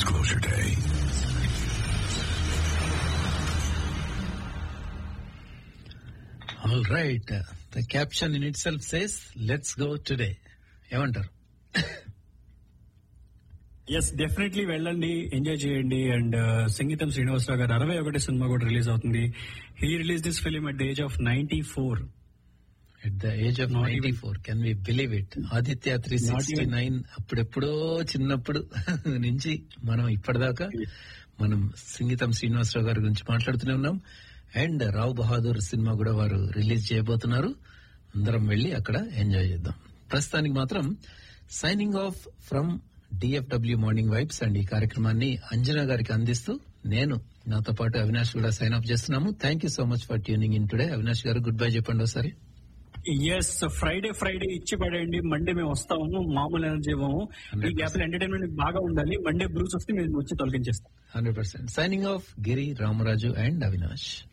Disclosure Day. All right the caption in itself says let's go today ఏమంటారు yes definitely వెళ్ళండి enjoy చేయండి and సంగీతం శ్రీనివాసరావు గారు అరవై ఒకటి సినిమా కూడా రిలీజ్ అవుతుంది he release this film at age of ninety four at the age of Not ninety even- four can we believe it Aditya three sixty even- nine అప్పుడెప్పుడో చిన్నప్పుడు నుంచి మనం ఇప్పటిదాకా మనం సంగీతం శ్రీనివాసరావు గారి గురించి మాట్లాడుతూనే ఉన్నాం అండ్ రావు బహాదూర్ సినిమా కూడా వారు రిలీజ్ చేయబోతున్నారు అందరం వెళ్లి అక్కడ ఎంజాయ్ చేద్దాం ప్రస్తుతానికి మాత్రం signing off from DFW morning vibes and ఈ కార్యక్రమాన్ని అంజనా గారికి అందిస్తూ నేను నాతో పాటు అవినాష్ కూడా సైన్ అప్ చేస్తున్నాము thank you so much for tuning in today Avinash garu good bye చెప్పండి ఒకసారి ఎస్ ఫ్రైడే ఫ్రైడే ఇచ్చి పడేయండి మండే మేము వస్తాము మామూలు ఎనర్జీ ఇవ్వము ఈ గ్యాప్ లో ఎంటర్టైన్మెంట్ బాగా ఉండాలి మండే బ్రూస్ వస్తే మేము వచ్చి తొలగించేస్తాం hundred percent signing off Giri Ramaraju and Avinash